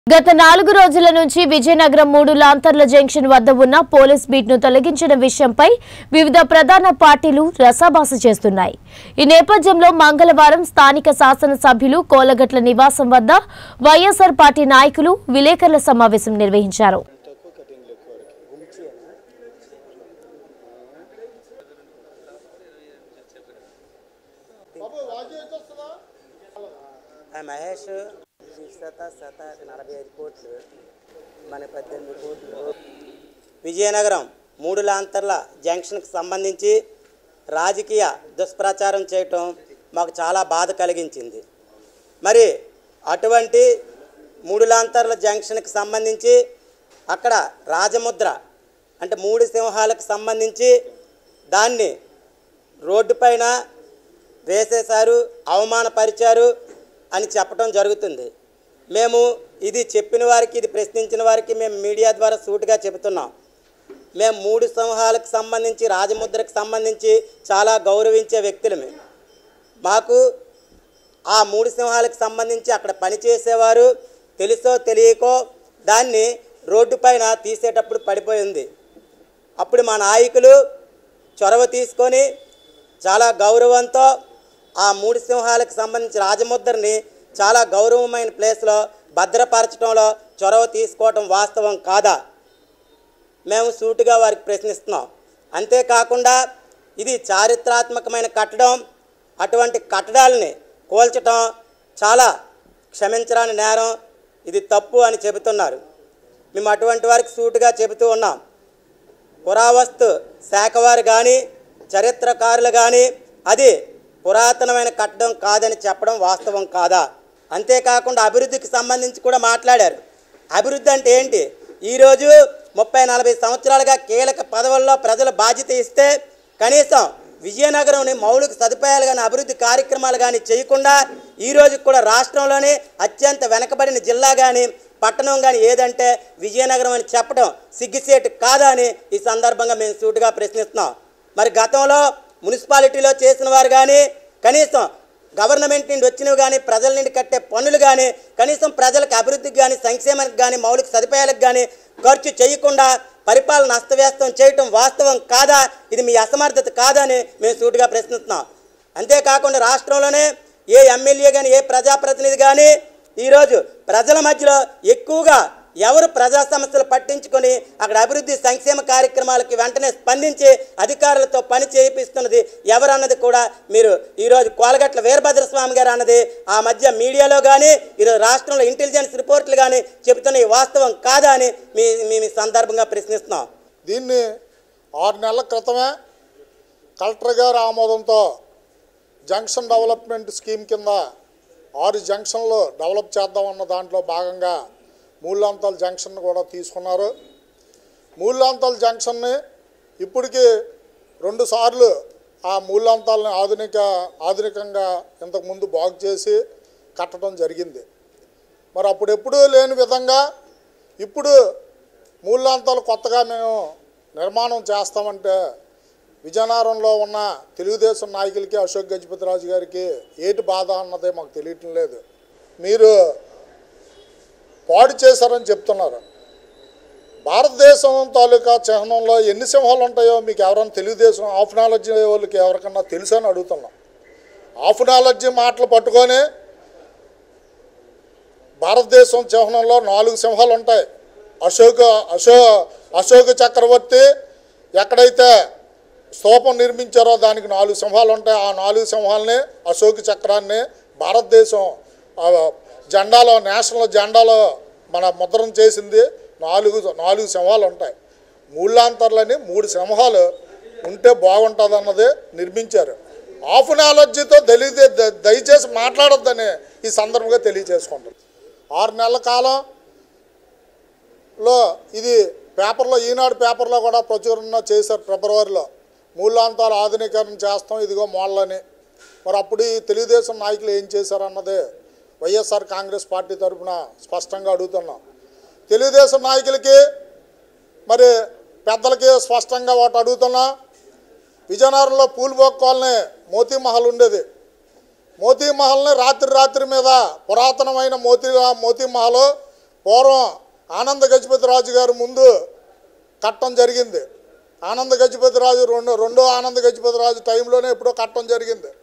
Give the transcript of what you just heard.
గత నాలుగు రోజుల నుంచి విజయనగరం మూడు లాంతర్ల జంక్షన్ వద్ద ఉన్న పోలీస్ బీట్ ను తొలగించిన విషయంపై వివిధ ప్రధాన పార్టీలు రసాభాస చేస్తున్నాయి ఈ నేపథ్యంలో మంగళవారం స్థానిక శాసనసభ్యులు కోలగట్ల నివాసం వద్ద వైఎస్ఆర్ పార్టీ నాయకులు విలేకరుల సమావేశం నిర్వహించారు ఆ మహేష్ శత శత నలభై ఐదు కోట్లు మన పద్దెనిమిది కోట్లు విజయనగరం మూడు లాంతర్ల జంక్షన్కి సంబంధించి రాజకీయ దుష్ప్రచారం చేయటం మాకు చాలా బాధ కలిగించింది మరి అటువంటి మూడు లాంతర్ల జంక్షన్కి సంబంధించి అక్కడ రాజముద్ర అంటే మూడు సింహాలకు సంబంధించి దాన్ని రోడ్డు పైన వేసేశారు అవమానపరిచారు అని చెప్పడం జరుగుతుంది మేము ఇది చెప్పిన వారికి ఇది ప్రశ్నించిన వారికి మేము మీడియా ద్వారా సూటిగా చెబుతున్నాం మేము మూడు సమూహాలకు సంబంధించి రాజముద్రకు సంబంధించి చాలా గౌరవించే వ్యక్తులమే మాకు ఆ మూడు సింహాలకు సంబంధించి అక్కడ పనిచేసేవారు తెలుసో తెలియకో దాన్ని రోడ్డు పైన తీసేటప్పుడు పడిపోయింది అప్పుడు మా నాయకులు చొరవ తీసుకొని చాలా గౌరవంతో ఆ మూడు సింహాలకు సంబంధించి రాజముద్రని చాలా గౌరవమైన ప్లేస్లో భద్రపరచడంలో చొరవ తీసుకోవటం వాస్తవం కాదా మేము సూటిగా వారికి ప్రశ్నిస్తున్నాం అంతేకాకుండా ఇది చారిత్రాత్మకమైన కట్టడం అటువంటి కట్టడాలని కూల్చటం చాలా క్షమించరాని నేరం ఇది తప్పు అని చెబుతున్నారు మేము అటువంటి వారికి సూటుగా చెబుతూ ఉన్నాం పురావస్తు శాఖ వారు కానీ చరిత్రకారులు కానీ అది పురాతనమైన కట్టడం కాదని చెప్పడం వాస్తవం కాదా అంతేకాకుండా అభివృద్ధికి సంబంధించి కూడా మాట్లాడారు అభివృద్ధి అంటే ఏంటి ఈరోజు ముప్పై నలభై సంవత్సరాలుగా కీలక పదవుల్లో ప్రజలు బాధ్యత ఇస్తే కనీసం విజయనగరంని మౌలిక సదుపాయాలు కానీ అభివృద్ధి కార్యక్రమాలు కానీ చేయకుండా ఈరోజు కూడా రాష్ట్రంలోనే అత్యంత వెనకబడిన జిల్లా కానీ పట్టణం కానీ ఏదంటే విజయనగరం అని చెప్పడం సిగ్గుసేటు కాదా అని ఈ సందర్భంగా మేము సూటుగా ప్రశ్నిస్తున్నాం మరి గతంలో మున్సిపాలిటీలో చేసిన వారు కానీ కనీసం గవర్నమెంట్ నుండి వచ్చినవి కానీ ప్రజల నుండి కట్టే పన్నులు కానీ కనీసం ప్రజలకు అభివృద్ధికి కానీ సంక్షేమానికి కానీ మౌలిక సదుపాయాలకు కానీ ఖర్చు చేయకుండా పరిపాలన అస్తవ్యస్తం చేయటం వాస్తవం కాదా ఇది మీ అసమర్థత కాదా అని మేము సూటిగా ప్రశ్నిస్తున్నాం అంతేకాకుండా రాష్ట్రంలోనే ఏ ఎమ్మెల్యే కానీ ఏ ప్రజాప్రతినిధి కానీ ఈరోజు ప్రజల మధ్యలో ఎక్కువగా ఎవరు ప్రజా సమస్యలు పట్టించుకొని అక్కడ అభివృద్ధి సంక్షేమ కార్యక్రమాలకి వెంటనే స్పందించి అధికారులతో పని చేయిస్తున్నది ఎవరన్నది కూడా మీరు ఈరోజు కోలగట్ల వీరభద్ర స్వామి గారు అన్నది ఆ మధ్య మీడియాలో కానీ ఈరోజు రాష్ట్రంలో ఇంటెలిజెన్స్ రిపోర్ట్లు కానీ చెబుతున్న ఈ వాస్తవం కాదా అని మీ మేము ఈ సందర్భంగా ప్రశ్నిస్తున్నాం దీన్ని ఆరు నెలల క్రితమే కలెక్టర్ గారి ఆమోదంతో జంక్షన్ డెవలప్మెంట్ స్కీమ్ కింద ఆరు జంక్షన్లు డెవలప్ చేద్దామన్న దాంట్లో భాగంగా మూలాంతాల జంక్షన్ కూడా తీసుకున్నారు మూలాంతాల జంక్షన్ని ఇప్పటికీ రెండు సార్లు ఆ మూలాంతాలని ఆధునిక ఆధునికంగా ఇంతకుముందు బాగు చేసి కట్టడం జరిగింది మరి అప్పుడు ఎప్పుడూ లేని విధంగా ఇప్పుడు మూలాంతాలు కొత్తగా మేము నిర్మాణం చేస్తామంటే విజయనగరంలో ఉన్న తెలుగుదేశం నాయకులకి అశోక్ గజపతిరాజు గారికి ఏటి బాధ అన్నదే మాకు తెలియటం లేదు మీరు పాడు చేశారని చెప్తున్నారు భారతదేశం తాలూకా చిహ్నంలో ఎన్ని సింహాలు ఉంటాయో మీకు ఎవరైనా తెలుగుదేశం హాఫ్ నాలెడ్జ్ వాళ్ళకి ఎవరికన్నా తెలుసా అని అడుగుతున్నాం హాఫ్ నాలెడ్జ్ మాటలు పట్టుకొని భారతదేశం చిహ్నంలో నాలుగు సింహాలు ఉంటాయి అశోక అశో అశోక చక్రవర్తి ఎక్కడైతే స్తూపం నిర్మించారో దానికి నాలుగు సింహాలు ఉంటాయి ఆ నాలుగు సింహాలని అశోక చక్రాన్ని భారతదేశం ఆ, జెండాలో నేషనల్ జెండాలో మన ముద్రణ చేసింది నాలుగు నాలుగు సింహాలు ఉంటాయి మూలాంతర్లని మూడు సింహాలు ఉంటే బాగుంటుంది అన్నది నిర్మించారు హాఫ్ నాలెడ్జ్తో తెలియదే ద- దయచేసి మాట్లాడొద్దని ఈ సందర్భంగా తెలియజేసుకుంటాం ఆరు నెలల కాలం లో ఇది పేపర్లో ఈనాడు పేపర్లో కూడా ప్రచురణ చేశారు ఫిబ్రవరిలో మూలాంతాలు ఆధునీకరణ చేస్తాం ఇదిగో మోళ్ళని మరి అప్పుడు ఈ తెలుగుదేశం నాయకులు ఏం చేశారు అన్నదే వైఎస్ఆర్ కాంగ్రెస్ పార్టీ తరఫున స్పష్టంగా అడుగుతున్నాం తెలుగుదేశం నాయకులకి మరి పెద్దలకి స్పష్టంగా ఒకటి అడుగుతున్నా విజయనగరంలో పూల్బోక్ కాలనీ మోతీ మహల్ ఉండేది మోతీ మహల్ని రాత్రి రాత్రి మీద పురాతనమైన మోతీ మోతీ మహల్ పూర్వం ఆనంద గజపతి రాజు గారు ముందు కట్టడం జరిగింది ఆనంద గజపతి రాజు రెండో రెండో ఆనంద గజపతి రాజు టైంలోనే ఎప్పుడో కట్టడం జరిగింది